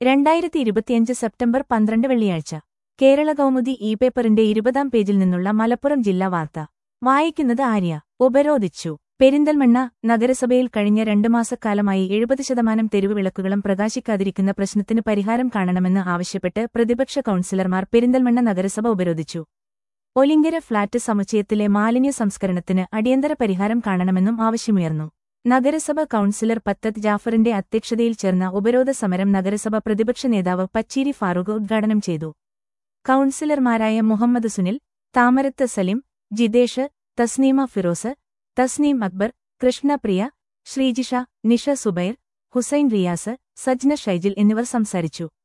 രണ്ടായിരത്തി ഇരുപത്തിയഞ്ച് സെപ്റ്റംബർ പന്ത്രണ്ട് വെള്ളിയാഴ്ച കേരള കൗമുദി ഇ പേപ്പറിന്റെ ഇരുപതാം പേജിൽ നിന്നുള്ള മലപ്പുറം ജില്ലാ വാർത്ത വായിക്കുന്നത് ആര്യ ഉപരോധിച്ചു പെരിന്തൽമണ്ണ നഗരസഭയിൽ കഴിഞ്ഞ രണ്ടു മാസക്കാലമായി എഴുപത് ശതമാനം തെരുവ് വിളക്കുകളും പ്രകാശിക്കാതിരിക്കുന്ന പ്രശ്നത്തിന് പരിഹാരം കാണണമെന്ന് ആവശ്യപ്പെട്ട് പ്രതിപക്ഷ കൌൺസിലർമാർ പെരിന്തൽമണ്ണ നഗരസഭ ഉപരോധിച്ചു ഒലിങ്കര ഫ്ളാറ്റ് സമുച്ചയത്തിലെ മാലിന്യ സംസ്കരണത്തിന് അടിയന്തര പരിഹാരം കാണണമെന്നും ആവശ്യമുയർന്നു നഗരസഭ കൌൺസിലർ പത്തത് ജാഫറിന്റെ അധ്യക്ഷതയിൽ ചേർന്ന ഉപരോധ സമരം നഗരസഭ പ്രതിപക്ഷ നേതാവ് പച്ചീരി ഫാറൂഖ് ഉദ്ഘാടനം ചെയ്തു കൌൺസിലർമാരായ മുഹമ്മദ് സുനിൽ താമരത്ത് സലിം ജിതേഷ് തസ്നീമ ഫിറോസ് തസ്നീം അക്ബർ കൃഷ്ണപ്രിയ ശ്രീജിഷ നിഷ സുബൈർ ഹുസൈൻ റിയാസ് സജ്ന ഷൈജിൽ എന്നിവർ സംസാരിച്ചു